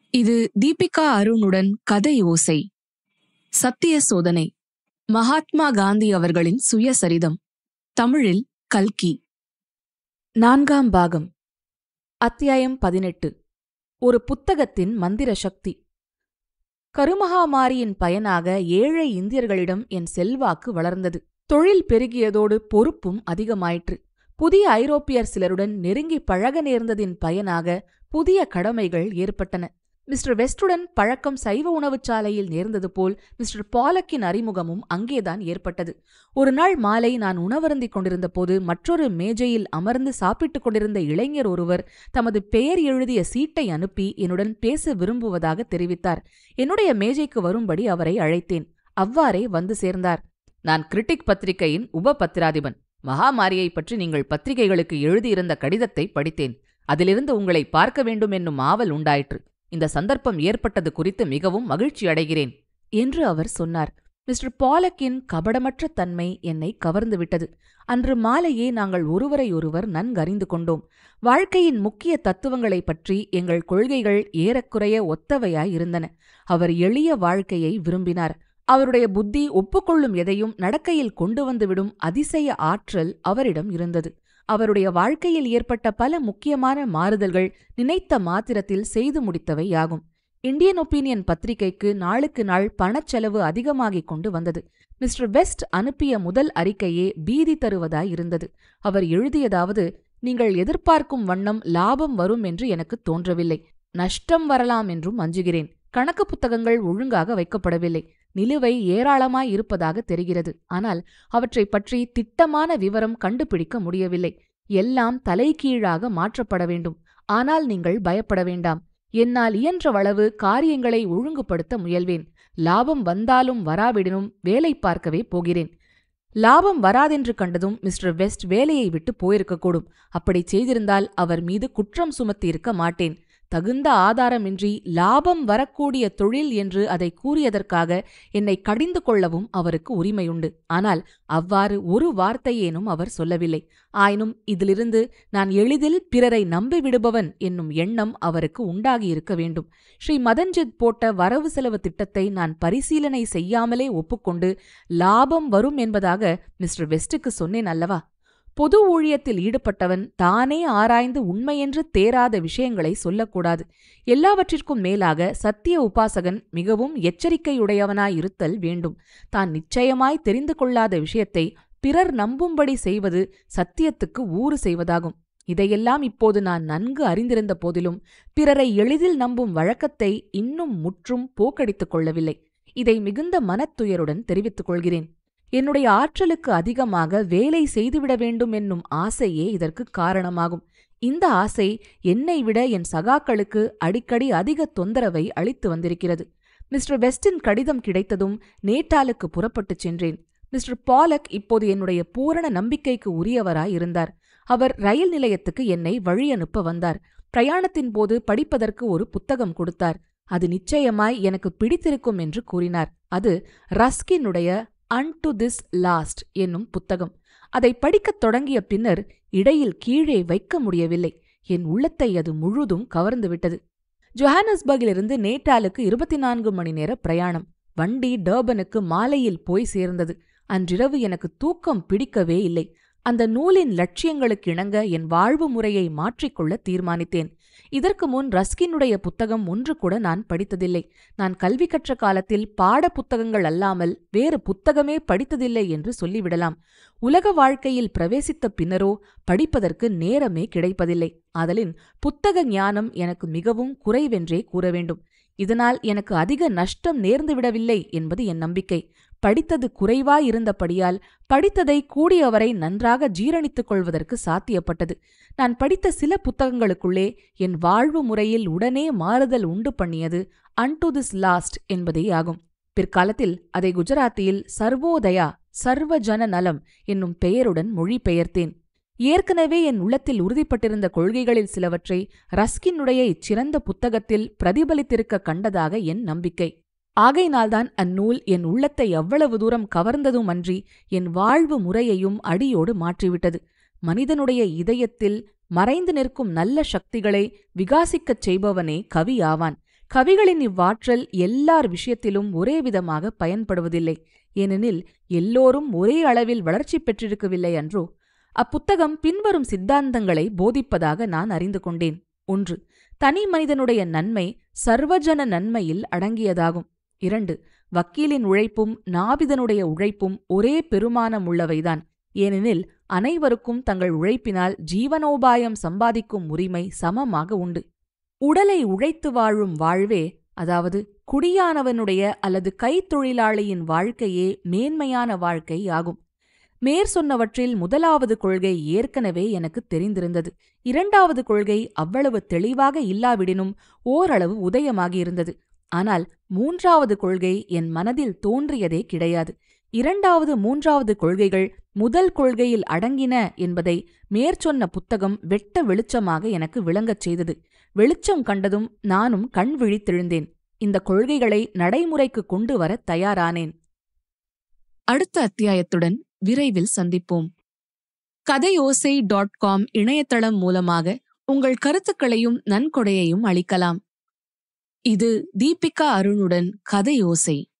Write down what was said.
இது தீபிகா அருணுடன் கதை ஓசை சத்திய சோதனை மகாத்மா காந்தி அவர்களின் சுயசரிதம் தமிழில் கல்கி நான்காம் பாகம் அத்தியாயம் பதினெட்டு ஒரு புத்தகத்தின் மந்திர சக்தி கருமகாமாரியின் பயனாக ஏழை இந்தியர்களிடம் என் செல்வாக்கு வளர்ந்தது தொழில் பெருகியதோடு பொறுப்பும் அதிகமாயிற்று புதிய ஐரோப்பியர் சிலருடன் நெருங்கி பழக நேர்ந்ததின் பயனாக புதிய கடமைகள் ஏற்பட்டன மிஸ்டர் வெஸ்டுடன் பழக்கம் சைவ உணவுச்சாலையில் நேர்ந்தது போல் மிஸ்டர் பாலக்கின் அறிமுகமும் அங்கேதான் ஏற்பட்டது ஒரு நாள் மாலை நான் உணவருந்திக் கொண்டிருந்த போது மற்றொரு மேஜையில் அமர்ந்து சாப்பிட்டுக் கொண்டிருந்த இளைஞர் ஒருவர் தமது பெயர் எழுதிய சீட்டை அனுப்பி என்னுடன் பேச விரும்புவதாக தெரிவித்தார் என்னுடைய மேஜைக்கு வரும்படி அவரை அழைத்தேன் அவ்வாறே வந்து சேர்ந்தார் நான் கிரிட்டிக் பத்திரிகையின் உப பத்திராதிபன் மகாமாரியை பற்றி நீங்கள் பத்திரிகைகளுக்கு எழுதியிருந்த கடிதத்தை படித்தேன் அதிலிருந்து உங்களை பார்க்க வேண்டும் என்னும் ஆவல் உண்டாயிற்று இந்த சந்தர்ப்பம் ஏற்பட்டது குறித்து மிகவும் மகிழ்ச்சி அடைகிறேன் என்று அவர் சொன்னார் மிஸ்டர் பாலக்கின் கபடமற்ற தன்மை என்னை கவர்ந்துவிட்டது அன்று மாலையே நாங்கள் ஒருவரையொருவர் நன்கறிந்து கொண்டோம் வாழ்க்கையின் முக்கிய தத்துவங்களைப் பற்றி எங்கள் கொள்கைகள் ஏறக்குறைய ஒத்தவையாய் இருந்தன அவர் எளிய வாழ்க்கையை விரும்பினார் அவருடைய புத்தி ஒப்புக்கொள்ளும் எதையும் நடக்கையில் கொண்டு வந்துவிடும் அதிசய ஆற்றல் அவரிடம் இருந்தது அவருடைய வாழ்க்கையில் ஏற்பட்ட பல முக்கியமான மாறுதல்கள் நினைத்த மாத்திரத்தில் செய்து முடித்தவை யாகும் இந்தியன் ஒப்பீனியன் பத்திரிகைக்கு நாளுக்கு நாள் பணச்செலவு அதிகமாகிக் கொண்டு வந்தது மிஸ்டர் வெஸ்ட் அனுப்பிய முதல் அறிக்கையே பீதி தருவதாய் இருந்தது அவர் எழுதியதாவது நீங்கள் எதிர்பார்க்கும் வண்ணம் லாபம் வரும் என்று எனக்கு தோன்றவில்லை நஷ்டம் வரலாம் என்றும் அஞ்சுகிறேன் கணக்கு புத்தகங்கள் ஒழுங்காக வைக்கப்படவில்லை நிலுவை ஏராளமாய் இருப்பதாக தெரிகிறது ஆனால் அவற்றை பற்றி திட்டமான விவரம் கண்டுபிடிக்க முடியவில்லை எல்லாம் தலைகீழாக மாற்றப்பட வேண்டும் ஆனால் நீங்கள் பயப்பட வேண்டாம் என்னால் இயன்றவளவு காரியங்களை ஒழுங்குபடுத்த முயல்வேன் லாபம் வந்தாலும் வராவிடனும் வேலை பார்க்கவே போகிறேன் லாபம் வராதென்று கண்டதும் மிஸ்டர் வெஸ்ட் வேலையை விட்டு போயிருக்கக்கூடும் அப்படி செய்திருந்தால் அவர் மீது குற்றம் சுமத்தியிருக்க மாட்டேன் தகுந்த ஆதாரமின்றி லாபம் வரக்கூடிய தொழில் என்று அதை கூறியதற்காக என்னை கடிந்து கொள்ளவும் அவருக்கு உரிமையுண்டு ஆனால் அவ்வாறு ஒரு வார்த்தையேனும் அவர் சொல்லவில்லை ஆயினும் இதிலிருந்து நான் எளிதில் பிறரை நம்பிவிடுபவன் என்னும் எண்ணம் அவருக்கு உண்டாகியிருக்க வேண்டும் ஸ்ரீ மதன்ஜித் போட்ட வரவு செலவு திட்டத்தை நான் பரிசீலனை செய்யாமலே ஒப்புக்கொண்டு லாபம் வரும் என்பதாக மிஸ்டர் வெஸ்டுக்கு சொன்னேன் அல்லவா பொது ஊழியத்தில் ஈடுபட்டவன் தானே ஆராய்ந்து உண்மையென்று தேராத விஷயங்களை சொல்லக்கூடாது எல்லாவற்றிற்கும் மேலாக சத்திய உபாசகன் மிகவும் எச்சரிக்கையுடையவனாயிருத்தல் வேண்டும் தான் நிச்சயமாய் தெரிந்து கொள்ளாத விஷயத்தை பிறர் நம்பும்படி செய்வது சத்தியத்துக்கு ஊறு செய்வதாகும் இதையெல்லாம் இப்போது நான் நன்கு அறிந்திருந்த போதிலும் பிறரை எளிதில் நம்பும் வழக்கத்தை இன்னும் முற்றும் போக்கடித்துக் கொள்ளவில்லை இதை மிகுந்த மனத்துயருடன் தெரிவித்துக் கொள்கிறேன் என்னுடைய ஆற்றலுக்கு அதிகமாக வேலை செய்துவிட வேண்டும் என்னும் ஆசையே இதற்கு காரணமாகும் இந்த ஆசை என்னை விட என் சகாக்களுக்கு அடிக்கடி அதிக தொந்தரவை அளித்து வந்திருக்கிறது மிஸ்டர் வெஸ்டின் கடிதம் கிடைத்ததும் நேட்டாலுக்கு புறப்பட்டுச் சென்றேன் மிஸ்டர் பாலக் இப்போது என்னுடைய பூரண நம்பிக்கைக்கு உரியவராய் இருந்தார் அவர் ரயில் நிலையத்துக்கு என்னை வழியனுப்ப வந்தார் பிரயாணத்தின் போது படிப்பதற்கு ஒரு புத்தகம் கொடுத்தார் அது நிச்சயமாய் எனக்கு பிடித்திருக்கும் என்று கூறினார் அது ரஸ்கினுடைய அன் டு திஸ் லாஸ்ட் என்னும் புத்தகம் அதை படிக்கத் தொடங்கிய பின்னர் இடையில் கீழே வைக்க முடியவில்லை என் உள்ளத்தை அது முழுதும் கவர்ந்துவிட்டது ஜொஹானஸ்பர்கிலிருந்து நேட்டாலுக்கு இருபத்தி நான்கு மணி நேர பிரயாணம் வண்டி டர்பனுக்கு மாலையில் போய் சேர்ந்தது அன்றிரவு எனக்கு தூக்கம் பிடிக்கவே இல்லை அந்த நூலின் லட்சியங்களுக்கு இணங்க என் வாழ்வு முறையை மாற்றிக்கொள்ள தீர்மானித்தேன் இதற்கு முன் ரஸ்கினுடைய புத்தகம் ஒன்று கூட நான் படித்ததில்லை நான் கல்வி கற்ற காலத்தில் பாட புத்தகங்கள் அல்லாமல் வேறு புத்தகமே படித்ததில்லை என்று சொல்லிவிடலாம் உலக வாழ்க்கையில் பிரவேசித்த பின்னரோ படிப்பதற்கு நேரமே கிடைப்பதில்லை ஆதலின் புத்தக ஞானம் எனக்கு மிகவும் குறைவென்றே கூற வேண்டும் இதனால் எனக்கு அதிக நஷ்டம் நேர்ந்துவிடவில்லை என்பது என் நம்பிக்கை படித்தது குறைவாயிருந்தபடியால் படித்ததை கூடியவரை நன்றாக ஜீரணித்துக் கொள்வதற்கு சாத்தியப்பட்டது நான் படித்த சில புத்தகங்களுக்குள்ளே என் வாழ்வு முறையில் உடனே மாறுதல் உண்டு பண்ணியது அன் டு திஸ் லாஸ்ட் என்பதே ஆகும் பிற்காலத்தில் அதை குஜராத்தியில் சர்வோதயா சர்வ ஜன நலம் என்னும் பெயருடன் மொழிபெயர்த்தேன் ஏற்கனவே என் உள்ளத்தில் உறுதிப்பட்டிருந்த கொள்கைகளில் சிலவற்றை ரஸ்கினுடைய இச்சிறந்த புத்தகத்தில் பிரதிபலித்திருக்க கண்டதாக என் நம்பிக்கை ஆகையினால்தான் அந்நூல் என் உள்ளத்தை எவ்வளவு தூரம் கவர்ந்ததுமன்றி என் வாழ்வு முறையையும் அடியோடு மாற்றிவிட்டது மனிதனுடைய இதயத்தில் மறைந்து நிற்கும் நல்ல சக்திகளை விகாசிக்கச் செய்பவனே கவியாவான் கவிகளின் இவ்வாற்றல் எல்லார் விஷயத்திலும் ஒரே விதமாக பயன்படுவதில்லை ஏனெனில் எல்லோரும் ஒரே அளவில் வளர்ச்சி பெற்றிருக்கவில்லை அன்றோ அப்புத்தகம் பின்வரும் சித்தாந்தங்களை போதிப்பதாக நான் அறிந்து கொண்டேன் ஒன்று தனி மனிதனுடைய நன்மை சர்வஜன நன்மையில் அடங்கியதாகும் இரண்டு வக்கீலின் உழைப்பும் நாபிதனுடைய உழைப்பும் ஒரே பெருமானம் உள்ளவைதான் ஏனெனில் அனைவருக்கும் தங்கள் உழைப்பினால் ஜீவனோபாயம் சம்பாதிக்கும் உரிமை சமமாக உண்டு உடலை உழைத்து வாழும் வாழ்வே அதாவது குடியானவனுடைய அல்லது கைத்தொழிலாளியின் வாழ்க்கையே மேன்மையான வாழ்க்கை ஆகும் மேற் சொன்னவற்றில் முதலாவது கொள்கை ஏற்கனவே எனக்கு தெரிந்திருந்தது இரண்டாவது கொள்கை அவ்வளவு தெளிவாக இல்லாவிடினும் ஓரளவு உதயமாகியிருந்தது ஆனால் மூன்றாவது கொள்கை என் மனதில் தோன்றியதே கிடையாது இரண்டாவது மூன்றாவது கொள்கைகள் முதல் கொள்கையில் அடங்கின என்பதை மேற்சொன்ன புத்தகம் வெட்ட வெளிச்சமாக எனக்கு விளங்கச் செய்தது வெளிச்சம் கண்டதும் நானும் கண் விழித்தெழுந்தேன் இந்த கொள்கைகளை நடைமுறைக்கு கொண்டு வர தயாரானேன் அடுத்த அத்தியாயத்துடன் விரைவில் சந்திப்போம் கதையோசை டாட் காம் இணையதளம் மூலமாக உங்கள் கருத்துக்களையும் நன்கொடையையும் அளிக்கலாம் இது தீபிகா அருணுடன் கதையோசை